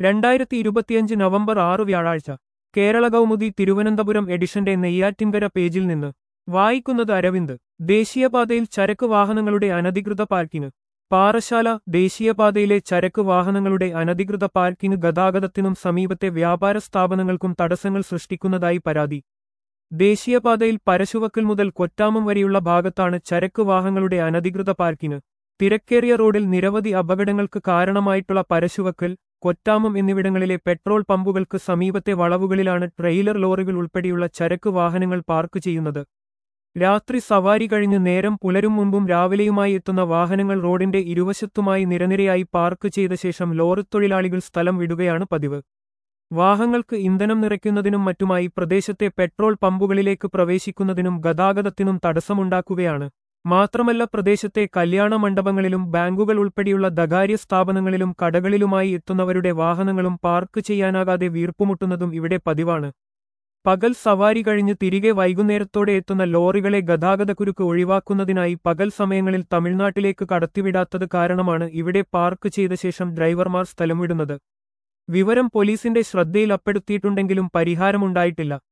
രണ്ടായിരത്തി ഇരുപത്തിയഞ്ച് നവംബർ ആറ് വ്യാഴാഴ്ച കേരള കൗമുദി തിരുവനന്തപുരം എഡിഷന്റെ നെയ്യാറ്റിൻകര പേജിൽ നിന്ന് വായിക്കുന്നത് അരവിന്ദ് ദേശീയപാതയിൽ ചരക്ക് വാഹനങ്ങളുടെ അനധികൃത പാർക്കിംഗ് പാറശാല ദേശീയപാതയിലെ ചരക്ക് വാഹനങ്ങളുടെ അനധികൃത പാർക്കിംഗ് ഗതാഗതത്തിനും സമീപത്തെ വ്യാപാര സ്ഥാപനങ്ങൾക്കും തടസ്സങ്ങൾ സൃഷ്ടിക്കുന്നതായി പരാതി ദേശീയപാതയിൽ പരശുവക്കൽ മുതൽ കൊറ്റാമം വരെയുള്ള ഭാഗത്താണ് ചരക്ക് വാഹനങ്ങളുടെ അനധികൃത പാർക്കിംഗ് തിരക്കേറിയ റോഡിൽ നിരവധി അപകടങ്ങൾക്ക് കാരണമായിട്ടുള്ള പരശുവക്കൽ കൊറ്റാമം എന്നിവിടങ്ങളിലെ പെട്രോൾ പമ്പുകൾക്ക് സമീപത്തെ വളവുകളിലാണ് ട്രെയിലർ ലോറികൾ ഉൾപ്പെടെയുള്ള ചരക്ക് വാഹനങ്ങൾ പാർക്ക് ചെയ്യുന്നത് രാത്രി സവാരി കഴിഞ്ഞ് നേരം പുലരും മുമ്പും രാവിലെയുമായി എത്തുന്ന വാഹനങ്ങൾ റോഡിന്റെ ഇരുവശത്തുമായി നിരനിരയായി പാർക്ക് ചെയ്ത ശേഷം ലോറിത്തൊഴിലാളികൾ സ്ഥലം വിടുകയാണ് പതിവ് വാഹനങ്ങൾക്ക് ഇന്ധനം നിറയ്ക്കുന്നതിനും മറ്റുമായി പ്രദേശത്തെ പെട്രോൾ പമ്പുകളിലേക്ക് പ്രവേശിക്കുന്നതിനും ഗതാഗതത്തിനും തടസ്സമുണ്ടാക്കുകയാണ് മാത്രമല്ല പ്രദേശത്തെ കല്യാണ മണ്ഡപങ്ങളിലും ബാങ്കുകൾ ഉൾപ്പെടെയുള്ള ധകാര്യ സ്ഥാപനങ്ങളിലും കടകളിലുമായി എത്തുന്നവരുടെ വാഹനങ്ങളും പാർക്ക് ചെയ്യാനാകാതെ വീർപ്പുമുട്ടുന്നതും ഇവിടെ പതിവാണ് പകൽ സവാരി കഴിഞ്ഞ് തിരികെ വൈകുന്നേരത്തോടെ എത്തുന്ന ലോറികളെ ഗതാഗതക്കുരുക്ക് ഒഴിവാക്കുന്നതിനായി പകൽ സമയങ്ങളിൽ തമിഴ്നാട്ടിലേക്ക് കടത്തിവിടാത്തത് കാരണമാണ് ഇവിടെ പാർക്ക് ചെയ്ത ശേഷം ഡ്രൈവർമാർ സ്ഥലം വിടുന്നത് വിവരം പോലീസിന്റെ ശ്രദ്ധയിൽപ്പെടുത്തിയിട്ടുണ്ടെങ്കിലും പരിഹാരമുണ്ടായിട്ടില്ല